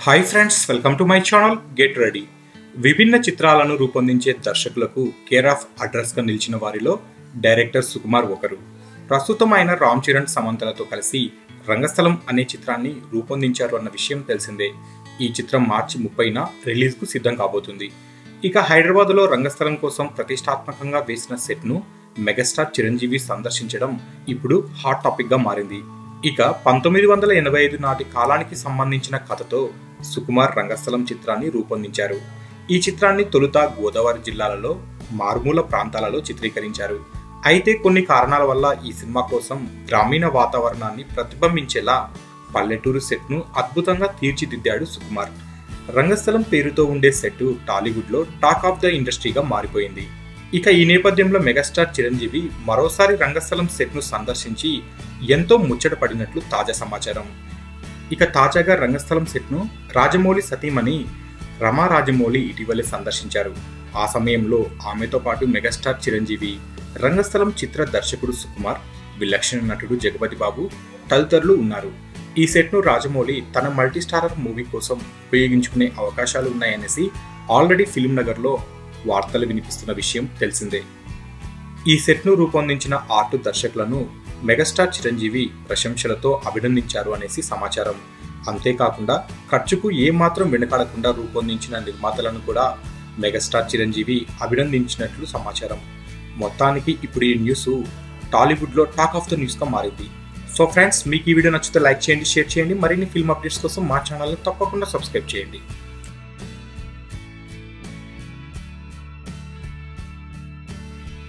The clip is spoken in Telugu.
hi friends welcome to my channel get ready విభిన్న చిత్రాలను రూపొందించే దర్శకులకు కేర్ ఆఫ్ అడ్రస్గా నిలిచిన వారిలో డైరెక్టర్ సుకుమార్ ఒకరు ప్రస్తుతం ఆయన రామ్ చరణ్ సమంతలతో కలిసి రంగస్థలం అనే చిత్రాన్ని రూపొందించారు అన్న విషయం తెలిసిందే ఈ చిత్రం మార్చి ముప్పైన రిలీజ్కు సిద్ధం కాబోతుంది ఇక హైదరాబాద్లో రంగస్థలం కోసం ప్రతిష్టాత్మకంగా వేసిన సెట్ను మెగాస్టార్ చిరంజీవి సందర్శించడం ఇప్పుడు హాట్ టాపిక్గా మారింది ఇక పంతొమ్మిది వందల ఎనభై ఐదు నాటి కాలానికి సంబంధించిన కథతో సుకుమార్ రంగస్థలం చిత్రాన్ని రూపొందించారు ఈ చిత్రాన్ని తొలుత గోదావరి జిల్లాలలో మారుమూల ప్రాంతాలలో చిత్రీకరించారు అయితే కొన్ని కారణాల వల్ల ఈ సినిమా కోసం గ్రామీణ వాతావరణాన్ని ప్రతిబింబించేలా పల్లెటూరు సెట్ను అద్భుతంగా తీర్చిదిద్దాడు సుకుమార్ రంగస్థలం పేరుతో ఉండే సెట్ టాలీవుడ్లో టాక్ ఆఫ్ ద ఇండస్ట్రీగా మారిపోయింది ఇక ఈ నేపథ్యంలో మెగాస్టార్ చిరంజీవి మరోసారి రంగస్థలం సెట్ను సందర్శించి ఎంతో ముచ్చట పడినట్లు తాజా సమాచారం ఇక తాజాగా రంగస్థలం సెట్ను రాజమౌళి సతీమణి రమా రాజమౌళి ఇటీవలే సందర్శించారు ఆ సమయంలో ఆమెతో పాటు మెగాస్టార్ చిరంజీవి రంగస్థలం చిత్ర దర్శకుడు సుకుమార్ విలక్షణ నటుడు జగపతి బాబు తదితరులు ఉన్నారు ఈ సెట్ను రాజమౌళి తన మల్టీ స్టారర్ మూవీ కోసం ఉపయోగించుకునే అవకాశాలు ఉన్నాయనేసి ఆల్రెడీ ఫిల్మ్ నగర్లో వార్తలు వినిపిస్తున్న విషయం తెలిసిందే ఈ సెట్ను రూపొందించిన ఆర్ట్ దర్శకులను మెగాస్టార్ చిరంజీవి ప్రశంసలతో అభినందించారు అనేసి సమాచారం అంతేకాకుండా ఖర్చుకు ఏమాత్రం వెనకాడకుండా రూపొందించిన నిర్మాతలను కూడా మెగాస్టార్ చిరంజీవి అభినందించినట్లు సమాచారం మొత్తానికి ఇప్పుడు ఈ న్యూస్ టాలీవుడ్లో టాక్ ఆఫ్ ద న్యూస్గా మారింది సో ఫ్రెండ్స్ మీకు ఈ వీడియో నచ్చితే లైక్ చేయండి షేర్ చేయండి మరిన్ని ఫిల్మ్ అప్డేట్స్ కోసం మా ఛానల్ని తప్పకుండా సబ్స్క్రైబ్ చేయండి